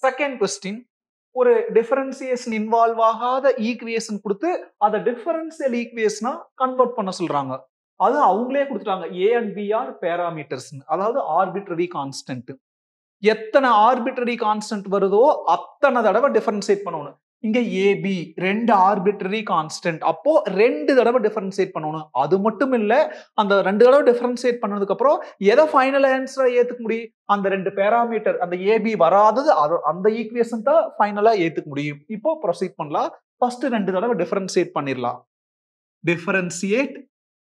Second question ஒரு differentiation involve ஆகாத equation கொடுத்து அதை டிஃபரன்சியல் ஈக்குவேஷனா கன்வெர்ட் பண்ண சொல்றாங்க அது அவங்களே கொடுத்துட்டாங்க A and B are parameters அதாவது ஆர்பிட்ரரி கான்ஸ்டன்ட் எத்தனை ஆர்பிட்ரரி கான்ஸ்டன்ட் வருதோ அத்தனை தடவை டிஃபரன்சியேட் பண்ணணும் இங்க ஏபி ரெண்டு ஆர்பிட்ரரி கான்ஸ்டன்ட் அப்போ ரெண்டு தடவை டிஃபரன்சியேட் பண்ணணும் அது மட்டும் இல்ல அந்த ரெண்டு தடவை டிஃபரன்சியேட் பண்ணதுக்கு அப்புறம் எதை ஃபைனல் ஆன்சரா ஏத்துக்க முடியும் அந்த ரெண்டு பேராமீட்டர் அந்த ஏபி வராதது அது அந்த ஈக்குவேஷன் தான் ஃபைனலா ஏத்துக்க முடியும் இப்போ ப்ரொசீட் பண்ணலாம் ஃபர்ஸ்ட் ரெண்டு தடவை டிஃபரன்சியேட் பண்ணிடலாம் differentiate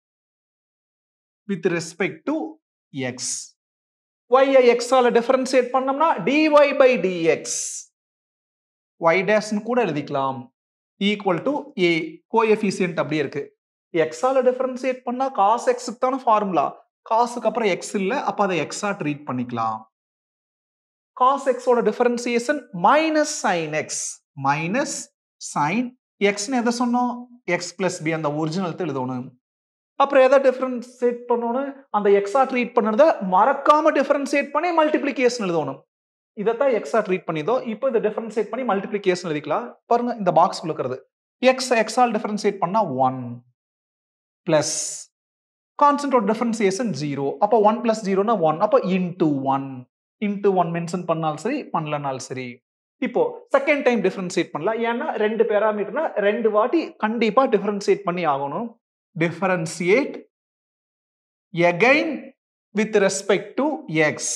with respect to x y எக்ஸால டிஃபரன்சியேட் பண்ணோம்னா டிஒய் பை டிஎக்ஸ் ஒய் டேஷ்னு கூட எழுதிக்கலாம் ஈக்குவல் டு ஏ கோஎஃபிசியன்ட் அப்படியே இருக்கு எக்ஸால டிஃபரன்சியேட் பண்ணா காஸ் எக்ஸுக்கு தானே ஃபார்முலா காசுக்கு அப்புறம் எக்ஸ் இல்ல அப்ப அதை எக்ஸா ட்ரீட் பண்ணிக்கலாம் காஸ் எக்ஸோட differentiation minus sin x minus sin எக்ஸ்னு எதை சொன்னோம் எக்ஸ் பிளஸ் பி அந்த ஒரிஜினல் எழுதணும் அப்புறம் எதை டிஃபரன்சியேட் பண்ணணும் அந்த எக்ஸா ட்ரீட் பண்ணதை மறக்காம டிஃபரன்சியேட் பண்ணி மல்டிப்ளிகேஷன் எழுதணும் இதைத்தான் எக்ஸா ட்ரீட் பண்ணிதோ இப்போ இதை டிஃபரன்சியேட் பண்ணி மல்டிப்ளிகேஷன் எழுதிக்கலாம் பாருங்க இந்த பாக்ஸ் இருக்கிறது எக்ஸ் எக்ஸால் டிஃபரன்சியேட் பண்ணா ஒன் பிளஸ் கான்ஸ்டன்டோட டிஃபரன்சியேஷன் ஜீரோ அப்போ ஒன் பிளஸ் ஜீரோனா ஒன் அப்போ into one into one mention பண்ணாலும் சரி பண்ணலனாலும் சரி இப்போ செகண்ட் டைம் டிஃபரன்சியேட் பண்ணலாம் ஏன்னா ரெண்டு பேராமீட்டர்னா ரெண்டு வாட்டி கண்டிப்பா டிஃபரன்சியேட் பண்ணி ஆகணும் differentiate again with respect to x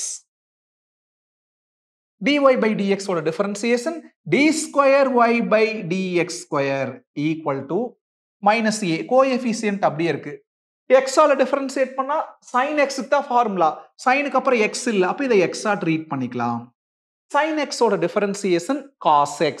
dy by dx ஓட differentiation d square y by dx square equal to minus a coefficient அப்படியே இருக்கு x ஆல டிஃபரன்சியேட் பண்ணா sin x தான் ஃபார்முலா சைனுக்கு அப்புறம் x இல்ல அப்ப இதை x ஆ ட்ரீட் பண்ணிக்கலாம் sin x ஓட டிஃபரன்சியேஷன் cos x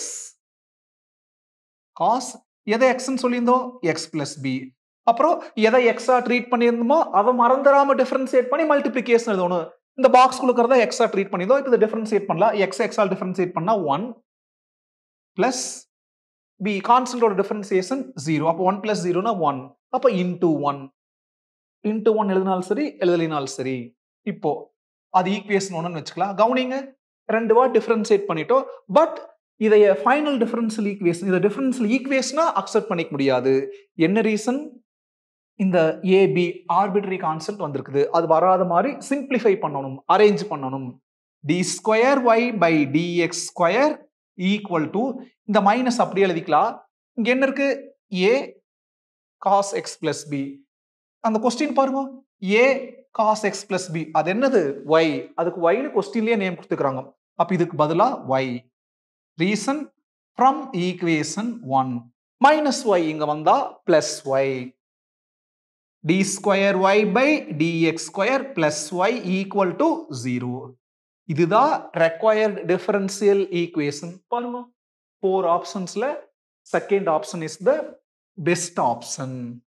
cos எதை x ன்னு சொல்லியிருந்தோம் x plus b அப்புறம் எதை x ஆ ட்ரீட் பண்ணியிருந்தோமோ அதை மறந்துடாம டிஃபரன்சியேட் பண்ணி மல்டிப்ளிகேஷன் எழுதணும் இந்த பாக்ஸ் கொடுக்கறத எக்ஸா ட்ரீட் பண்ணிதோ இப்போ இதை டிஃபரன்சியேட் பண்ணலாம் எக்ஸ் எக்ஸால் டிஃபரன்சியேட் பண்ணா ஒன் பிளஸ் பி கான்ஸ்டன்டோட டிஃபரன்சியேஷன் ஜீரோ அப்போ ஒன் பிளஸ் ஜீரோனா ஒன் அப்போ இன்டூ ஒன் இன்டூ ஒன் எழுதினாலும் சரி எழுதலினாலும் சரி இப்போ அது ஈக்குவேஷன் ஒன்றுன்னு வச்சுக்கலாம் கவுனிங்க ரெண்டு வா டிஃபரன்சியேட் பண்ணிட்டோம் பட் இதைய ஃபைனல் டிஃபரன்ஷியல் ஈக்குவேஷன் இதை டிஃபரன்ஷியல் ஈக்குவேஷனா அக்செப்ட் பண்ணிக்க முடியாது என்ன ரீசன் இந்த ஏபி ஆர்பிட்ரரி கான்செப்ட் வந்திருக்குது அது வராத மாதிரி சிம்பிளிஃபை பண்ணணும் அரேஞ்ச் பண்ணணும் d square y by dx square equal to இந்த மைனஸ் அப்படியே எழுதிக்கலாம் இங்க என்ன இருக்கு A cos x plus B அந்த கொஸ்டின் பாருங்க A cos x plus B அது என்னது ஒய் அதுக்கு ஒய்னு கொஸ்டின்லயே நேம் கொடுத்துக்கிறாங்க அப்ப இதுக்கு பதிலா y reason from equation one minus y இங்க வந்தா plus y d square y by dx square plus y equal to 0. இதுதான் required differential equation. பாருங்க ஃபோர் ஆப்ஷன்ஸ்ல second option is the best option